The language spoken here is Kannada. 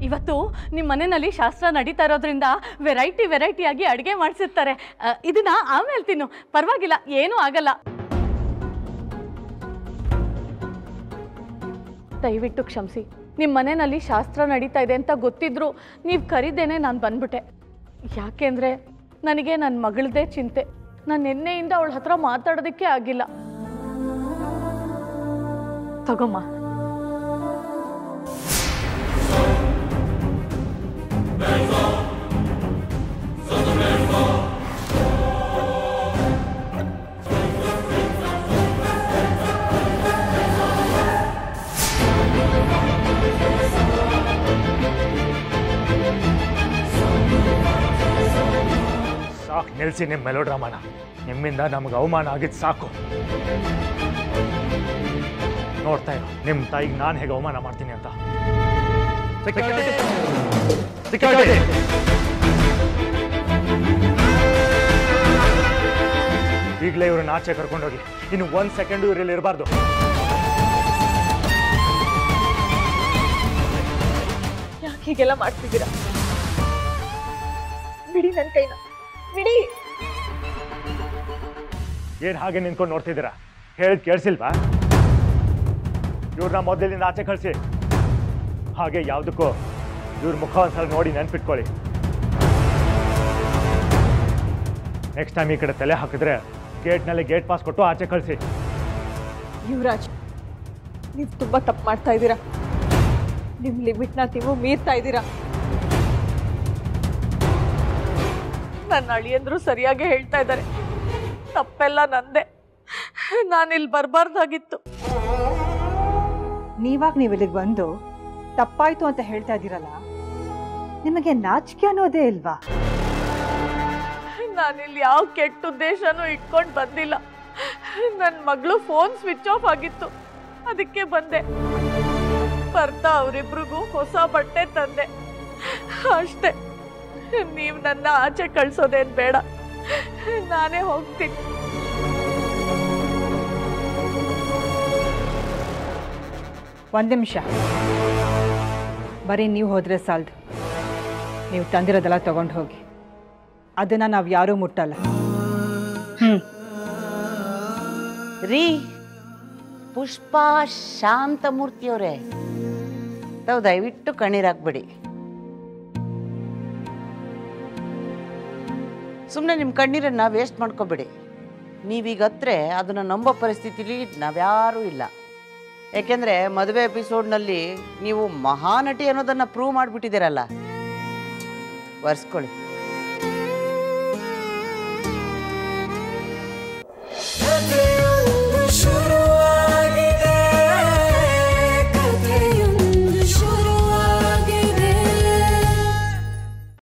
ಇವತ್ತು ನಿಮ್ಮ ಮನೆಯಲ್ಲಿ ಶಾಸ್ತ್ರ ನಡೀತಾ ಇರೋದ್ರಿಂದ ವೆರೈಟಿ ವೆರೈಟಿಯಾಗಿ ಅಡುಗೆ ಮಾಡಿಸಿರ್ತಾರೆ ಆ, ಇದನ್ನ ಆಮೇಲೆ ತಿನ್ನು ಪರವಾಗಿಲ್ಲ ಏನೂ ಆಗಲ್ಲ ದಯವಿಟ್ಟು ಕ್ಷಮಿಸಿ ನಿಮ್ಮ ಮನೆಯಲ್ಲಿ ಶಾಸ್ತ್ರ ನಡೀತಾ ಇದೆ ಅಂತ ಗೊತ್ತಿದ್ರು ನೀವು ಕರಿದೇನೆ ನಾನು ಬಂದ್ಬಿಟ್ಟೆ ಯಾಕೆಂದರೆ ನನಗೆ ನನ್ನ ಮಗಳದೇ ಚಿಂತೆ ನಾನು ನಿನ್ನೆಯಿಂದ ಅವಳ ಹತ್ರ ಮಾತಾಡೋದಕ್ಕೆ ಆಗಿಲ್ಲ ತಗೊಮ್ಮ ಸಾಕು ನಿಲ್ಲಿಸಿ ನಿಮ್ಮ ಮೆಲೋಡ್ರಾಮಾನ ನಿಮ್ಮಿಂದ ನಮ್ಗೆ ಅವಮಾನ ಆಗಿದ್ದು ಸಾಕು ನೋಡ್ತಾ ಇರೋ ನಿಮ್ಮ ತಾಯಿಗೆ ನಾನು ಹೇಗೆ ಅವಮಾನ ಮಾಡ್ತೀನಿ ಅಂತ Security! Security! ಈಗಲೇ ಇವ್ರನ್ನ ಆಚೆ ಕರ್ಕೊಂಡೋಗಿ ಇನ್ನು ಒಂದು ಸೆಕೆಂಡು ಇವರಲ್ಲಿ ಇರಬಾರ್ದು ಯಾಕೆ ಹೀಗೆಲ್ಲ ಮಾಡ್ತಿದ್ದೀರಾ ಬಿಡಿ ನನ್ನ ಕೈನ ಬಿಡಿ ಏನು ಹಾಗೆ ನಿಂತ್ಕೊಂಡು ನೋಡ್ತಿದ್ದೀರಾ ಹೇಳಿದ್ ಕೇಳಿಸಿಲ್ವಾ ಇವ್ರನ್ನ ಮೊದಲಿನಿಂದ ಆಚೆ ಕಳಿಸಿ ಹಾಗೆ ಯಾವುದಕ್ಕೂ ಇವ್ರ ಮುಖ ಒಂದ್ಸಲ ನೋಡಿ ನೆನ್ಪಿಟ್ಕೊಳ್ಳಿ ನೆಕ್ಸ್ಟ್ ಟೈಮ್ ಈ ಕಡೆ ತಲೆ ಹಾಕಿದ್ರೆ ಗೇಟ್ನಲ್ಲಿ ಗೇಟ್ ಪಾಸ್ ಕೊಟ್ಟು ಆಚೆ ಕಳಿಸಿ ಯುವರಾಜ್ ನೀವು ತುಂಬ ತಪ್ಪು ಮಾಡ್ತಾ ಇದ್ದೀರಾ ನಿಮ್ಮ ಲಿಮಿಟ್ನ ನೀವು ಮೀರ್ತಾ ಇದ್ದೀರಾ ನನ್ನ ಅಳಿಯಂದ್ರು ಸರಿಯಾಗಿ ಹೇಳ್ತಾ ಇದ್ದಾರೆ ತಪ್ಪೆಲ್ಲ ನಂದೆ ನಾನಿಲ್ಲಿ ಬರಬಾರ್ದಾಗಿತ್ತು ನೀವಾಗ ನೀವು ಇಲ್ಲಿಗೆ ಬಂದು ತಪ್ಪಾಯ್ತು ಅಂತ ಹೇಳ್ತಾ ಇದ್ದೀರಲ್ಲ ನಿಮಗೆ ನಾಚಿಕೆ ಅನ್ನೋದೇ ಇಲ್ವಾ ನಾನಿಲ್ಲಿ ಯಾವ ಕೆಟ್ಟ ಉದ್ದೇಶನೂ ಇಟ್ಕೊಂಡು ಬಂದಿಲ್ಲ ನನ್ನ ಮಗಳು ಫೋನ್ ಸ್ವಿಚ್ ಆಫ್ ಆಗಿತ್ತು ಅದಕ್ಕೆ ಬಂದೆ ಬರ್ತಾ ಅವರಿಬ್ರಿಗೂ ಹೊಸ ಬಟ್ಟೆ ತಂದೆ ಅಷ್ಟೇ ನೀವು ನನ್ನ ಆಚೆ ಕಳ್ಸೋದೇನ್ ಬೇಡ ನಾನೇ ಹೋಗ್ತೀನಿ ಒಂದು ನಿಮಿಷ ಬರೀ ನೀವು ಹೋದರೆ ಸಾಲದು ನೀವು ತಂದಿರೋದೆಲ್ಲ ತಗೊಂಡು ಹೋಗಿ ಅದನ್ನು ನಾವು ಯಾರೂ ಮುಟ್ಟಲ್ಲ ರೀ ಪುಷ್ಪ ಶಾಂತಮೂರ್ತಿಯವರೇ ತಾವು ದಯವಿಟ್ಟು ಕಣ್ಣೀರಾಕ್ಬೇಡಿ ಸುಮ್ಮನೆ ನಿಮ್ಮ ಕಣ್ಣೀರನ್ನು ವೇಸ್ಟ್ ಮಾಡ್ಕೋಬೇಡಿ ನೀವೀಗ ಹತ್ರೆ ಅದನ್ನು ನಂಬೋ ಪರಿಸ್ಥಿತಿಲಿ ನಾವ್ಯಾರೂ ಇಲ್ಲ ಯಾಕೆಂದರೆ ಮದುವೆ ಎಪಿಸೋಡ್ನಲ್ಲಿ ನೀವು ಮಹಾನಟಿ ಅನ್ನೋದನ್ನು ಪ್ರೂವ್ ಮಾಡಿಬಿಟ್ಟಿದ್ದೀರಲ್ಲ ಒರೆಸ್ಕೊಳ್ಳಿ Happy